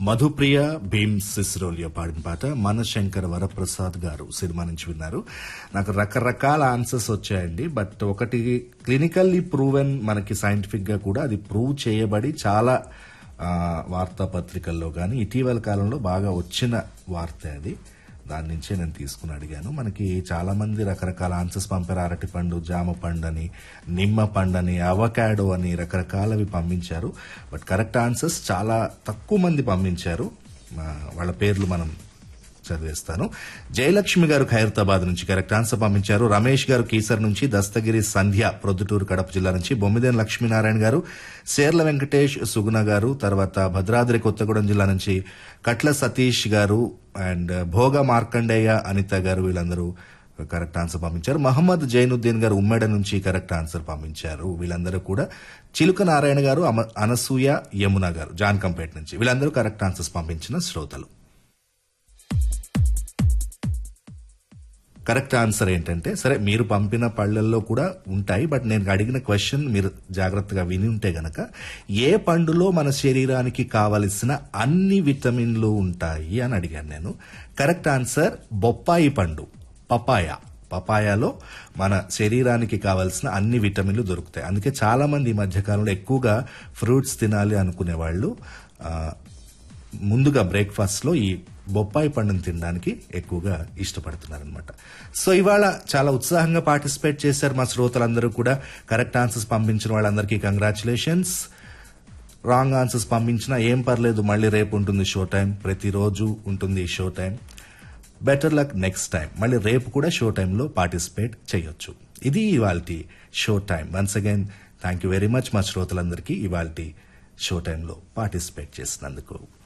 మధుప్రియ భీమ్ సిస్రోలియో పాడిన పాట మనశంకర్ వరప్రసాద్ గారు సినిమా నుంచి విన్నారు నాకు రకరకాల ఆన్సర్స్ వచ్చాయండి బట్ ఒకటి క్లినికల్లీ ప్రూవెన్ మనకి సైంటిఫిక్ గా కూడా అది ప్రూవ్ చేయబడి చాలా ఆ, వార్తాపత్రికల్లో కానీ ఇటీవల కాలంలో బాగా వచ్చిన వార్త అది దాని నుంచే నేను తీసుకుని అడిగాను మనకి చాలా మంది రకరకాల ఆన్సర్స్ పంపారు అరటి పండు జామ పండు అని నిమ్మ పండు అని అవకాడో అని రకరకాలవి పంపించారు బట్ కరెక్ట్ ఆన్సర్స్ చాలా తక్కువ మంది పంపించారు ఆ, వాళ్ళ పేర్లు మనం చదివేస్తాను జయలక్ష్మి గారు ఖైరతాబాద్ నుంచి కరెక్ట్ ఆన్సర్ పంపించారు రమేష్ గారు కీసర్ నుంచి దస్తగిరి సంధ్య ప్రొద్దుటూరు కడప జిల్లా నుంచి బొమ్మిదేని లక్ష్మీనారాయణ గారు సేర్ల వెంకటేష్ సుగుణ గారు తర్వాత భద్రాద్రి కొత్తగూడెం జిల్లా నుంచి కట్ల సతీష్ గారు అండ్ భోగ మార్కండేయ అనిత గారు వీళ్ళందరూ కరెక్ట్ ఆన్సర్ పంపించారు మహమ్మద్ జైనుద్దీన్ గారు ఉమ్మడి నుంచి కరెక్ట్ ఆన్సర్ పంపించారు వీళ్ళందరూ కూడా చిలుక నారాయణ గారు అమ- అనసూయ యమున గారు జాన్కంపేట నుంచి వీళ్ళందరూ కరెక్ట్ ఆన్సర్స్ పంపించిన శ్రోతలు కరెక్ట్ ఆన్సర్ ఏంటంటే సరే మీరు పంపిన పళ్ళల్లో కూడా ఉంటాయి బట్ నేను అడిగిన క్వశ్చన్ మీరు జాగ్రత్తగా విని ఉంటే గనక ఏ పండులో మన శరీరానికి కావలసిన అన్ని విటమిన్లు ఉంటాయి అని అడిగాను నేను కరెక్ట్ ఆన్సర్ బొప్పాయి పండు పపాయ పపాయాలో మన శరీరానికి కావాల్సిన అన్ని విటమిన్లు దొరుకుతాయి అందుకే చాలా మంది ఈ మధ్యకాలంలో ఎక్కువగా ఫ్రూట్స్ తినాలి అనుకునే వాళ్ళు ఆ, ముందుగా బ్రేక్ఫాస్ట్ లో ఈ బొప్పాయి పండును తినడానికి ఎక్కువగా ఇష్టపడుతున్నారనమాట సో ఇవాళ చాలా ఉత్సాహంగా పార్టిసిపేట్ చేశారు మా శ్రోతలందరూ కూడా కరెక్ట్ ఆన్సర్స్ పంపించిన వాళ్ళందరికీ కంగ్రాచులేషన్స్ రాంగ్ ఆన్సర్స్ పంపించినా ఏం పర్లేదు మళ్ళీ రేపు ఉంటుంది షో టైం ప్రతిరోజు ఉంటుంది ఈ show time better luck next time మళ్ళీ రేపు కూడా షో టైంలో పార్టిసిపేట్ చేయొచ్చు ఇది ఇవాళ show time once again thank you very much మా శ్రోతలందరికీ ఇవాళ షో టైంలో పార్టిసిపేట్ చేసినందుకు